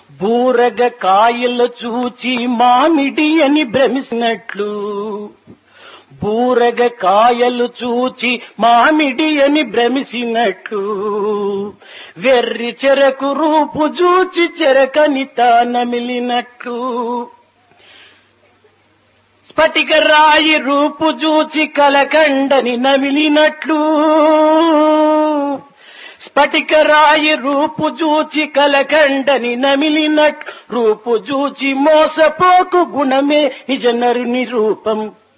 బూరగ కాయలు చూచి మామిడి అని భ్రమిసినట్లు బూరగ కాయలు చూచి మామిడి అని భ్రమిసినట్లు వెర్రి చెరకు రూపు చూచి చెరకని తానమిలినట్లు స్ఫటిక రాయి రూపు చూచి కలకండని నమిలినట్లు స్ఫటిక రాయి రూపు చూచి కలకండని నమిలినట్లు రూపు చూచి మోసపోకు గుణమే నిజ నరుని రూపం